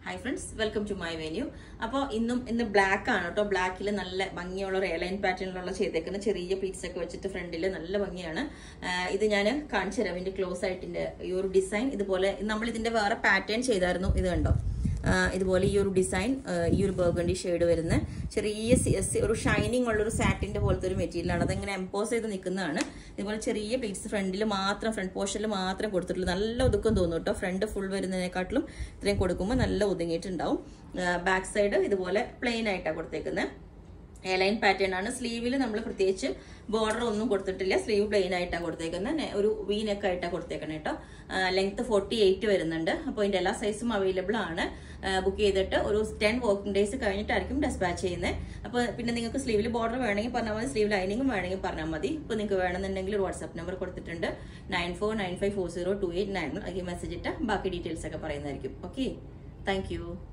hi friends welcome to my venue അപ്പോൾ ഇന്നും ഇന്ന് ബ്ലാക്ക് ആണ് കേട്ടോ ബ്ലാക്കിൽ നല്ല ഭംഗിയുള്ള ഒരു എയർലൈൻ പാറ്റേണിലുള്ള ചെയ്തേക്കുന്ന ചെറിയ പ്ലീറ്റ്സ് ഒക്കെ വെച്ചിട്ട് ഫ്രണ്ടിൽ നല്ല ഭംഗിയാണ് ആ, ഇത് ഞാൻ കാണിച്ചു തരാം ഇതിന്റെ ക്ലോസ് ആയിട്ടിന്റെ ഈ ഒരു ഡിസൈൻ ഇതുപോലെ നമ്മൾ ഇതിന്റെ വേറെ പാറ്റേൺ ചെയ്തായിരുന്നു ഇത് കണ്ടോ ആ, ഇതുപോലെ ഈ ഒരു ഡിസൈൻ ഈ ഒരു ബർഗണ്ടി ഷെയ്ഡ് വരുന്ന ചെറിയ സി- സി- ഒരു ഷൈനിങ് ഉള്ള ഒരു സാറ്റിന്റെ പോലത്തെ ഒരു മെറ്റീരിയലാണ് അതങ്ങനെ എംപോസ് ചെയ്ത് നിൽക്കുന്നതാണ് ഇതുപോലെ ചെറിയ പ്ലീറ്റ്സ് ഫ്രണ്ടിൽ മാത്രം ഫ്രണ്ട് പോർഷനിൽ മാത്രം കൊടുത്തിട്ടുള്ളൂ നല്ല ഒതുക്കം തോന്നും കേട്ടോ ഫ്രണ്ട് ഫുൾ വരുന്നതിനെക്കാട്ടിലും ഇത്രയും കൊടുക്കുമ്പോൾ നല്ല ഒതുങ്ങിയിട്ടുണ്ടാവും ബാക്ക് സൈഡ് ഇതുപോലെ പ്ലെയിൻ ആയിട്ടാണ് കൊടുത്തേക്കുന്നത് എയർലൈൻ പാറ്റേൺ ആണ് സ്ലീവിൽ നമ്മൾ പ്രത്യേകിച്ച് ബോർഡർ ഒന്നും കൊടുത്തിട്ടില്ല സ്ലീവ് പ്ലെയിൻ ആയിട്ടാണ് കൊടുത്തേക്കുന്നത് നെ- ഒരു വി നെക്ക് ആയിട്ടാണ് കൊടുത്തേക്കുന്നത് കേട്ടോ ലെങ്ത് ഫോർട്ടി എയ്റ്റ് വരുന്നുണ്ട് അപ്പോൾ ഇതിന്റെ എല്ലാ സൈസും അവൈലബിൾ ആണ് ബുക്ക് ചെയ്തിട്ട് ഒരു ടെൻ വർക്കിംഗ് ഡേയ്സ് കഴിഞ്ഞിട്ടായിരിക്കും ഡെസ്പാച്ച് ചെയ്യുന്നത് അപ്പോൾ പിന്നെ നിങ്ങൾക്ക് സ്ലീവിൽ ബോർഡർ വേണമെങ്കിൽ പറഞ്ഞാൽ മതി സ്ലീവ് ലൈനിങ്ങും വേണമെങ്കിൽ പറഞ്ഞാൽ മതി ഇപ്പോൾ നിങ്ങൾക്ക് വേണമെന്നുണ്ടെങ്കിൽ ഒരു വാട്സ്ആപ്പ് നമ്പർ കൊടുത്തിട്ടുണ്ട് nine four nine five four zero two eight nine അതിൽ മെസ്സേജ് ഇട്ട് ബാക്കി ഡീറ്റെയിൽസ് ഒക്കെ പറയുന്നതായിരിക്കും ഓക്കെ താങ്ക് യു